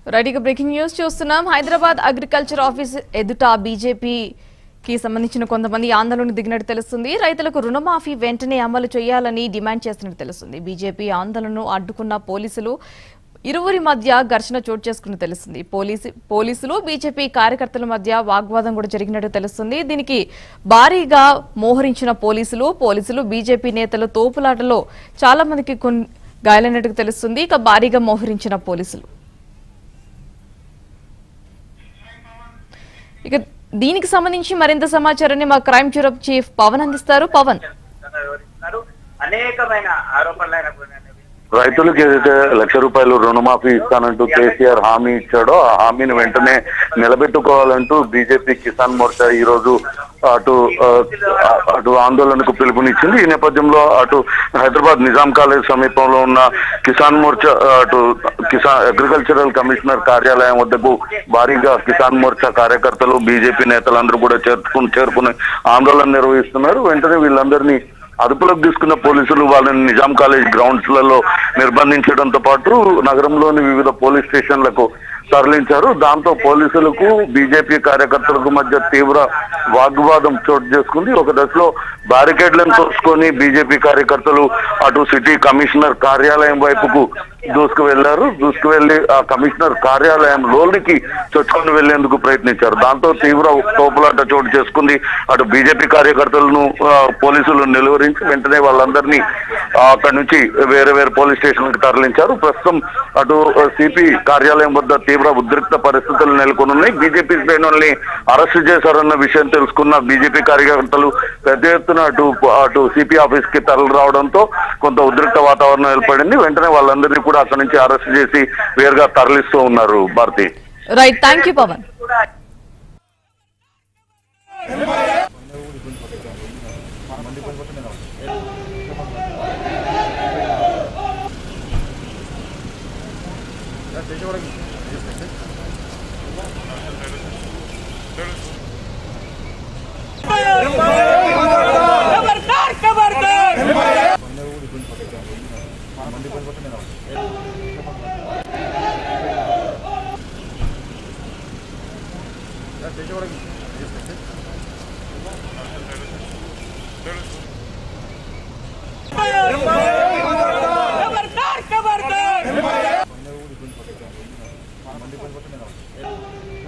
right ఇక breaking news చూస్తున్నాం Hyderabad agriculture office ఎదుట బీజేపీ కి సంబంధించిన కొంతమంది ఆందోళన దిగినట్టు తెలుస్తుంది రైతులకు రుణమాఫీ వెంటనే అమలు చేయాలని డిమాండ్ చేస్తున్నట్టు తెలుస్తుంది బీజేపీ ఆందోళనను అడ్డుకున్న పోలీసులు ఇరువురి మధ్య ఘర్షణ చోటు చేసుకుని తెలుస్తుంది పోలీసు పోలీసులు బీజేపీ కార్యకర్తల మధ్య వాగ్వాదం కూడా జరిగినట్టు తెలుస్తుంది దీనికి భారీగా మోహరించిన పోలీసులు పోలీసులు బీజేపీ నేతలు తోపులాటలో చాలా మందికి కొన్- గాయాలైనట్టు తెలుస్తుంది ఇక భారీగా మోహరించిన పోలీసులు ఇక దీనికి సంబంధించి మరింత సమాచారాన్ని మా క్రైమ్ బ్యూరో చీఫ్ పవన్ అందిస్తారు పవన్ వివరిస్తున్నారు అనేకమైన ఆరోపణలు ఆయన కొన్ని- రైతులకు ఏదైతే లక్ష రూపాయలు రుణమాఫీ ఇస్తానంటూ కేసీఆర్ హామీ ఇచ్చాడో ఆ హామీని వెంటనే నిలబెట్టుకోవాలంటూ బీజేపీ కిసాన్ మోర్చా ఈ రోజు అటు ఆ, అటు ఆందోళనకు పిలుపునిచ్చింది ఈ నేపథ్యంలో అటు హైదరాబాద్ నిజాం కాలేజ్ సమీపంలో ఉన్న కిసాన్ మోర్చా అటు కిసాన్ అగ్రికల్చరల్ కమిషనర్ కార్యాలయం వద్దకు భారీగా కిసాన్ మోర్చా కార్యకర్తలు బీజేపీ నేతలందరూ కూడా చేర్చుకుని చేరుకుని ఆందోళన నిర్వహిస్తున్నారు వెంటనే వీళ్ళందరినీ అదుపులోకి తీసుకున్న పోలీసులు వాళ్ళని నిజాం కాలేజ్ గ్రౌండ్స్ లలో నిర్బంధించడంతో పాటు నగరంలోని వివిధ పోలీస్ స్టేషన్లకు తరలించారు దాంతో పోలీసులకు బీజేపీ కార్యకర్తలకు మధ్య తీవ్ర వాగ్వాదం చోటు చేసుకుంది ఒక దశలో బ్యారికేడ్లను తోసుకొని బీజేపీ కార్యకర్తలు అటు సిటీ కమిషనర్ కార్యాలయం వైపుకు దూసుకు వెళ్లారు దూసుకు వెళ్లి ఆ కమిషనర్ కార్యాలయం లోనికి చొచ్చుకొని వెళ్లేందుకు ప్రయత్నించారు దాంతో తీవ్ర తోపులాట చోటు చేసుకుంది అటు బీజేపీ కార్యకర్తలను ఆ, పోలీసులు నిలువరించి వెంటనే వాళ్ళందరినీ ఆ, అక్కడి నుంచి వేరే వేరే పోలీస్ స్టేషన్ కి తరలించారు ప్రస్తుతం అటు సిపి కార్యాలయం వద్ద తీవ్ర ఉద్రిక్త పరిస్థితులు నెలకొని ఉన్నాయి బీజేపీ శ్రేణుల్ని అరెస్ట్ చేశారన్న విషయం తెలుసుకున్న బీజేపీ కార్యకర్తలు పెద్ద ఎత్తున అటు అటు సిపి ఆఫీస్ కి తరలి రావడంతో కొంత ఉద్రిక్త వాతావరణం ఏర్పడింది వెంటనే వాళ్ళందరినీ కూడా అక్కడి నుంచి అరెస్ట్ చేసి వేరుగా తరలిస్తూ ఉన్నారు Bharati right thank you Pawan खबरदार खबरदार खबरदार खबरदार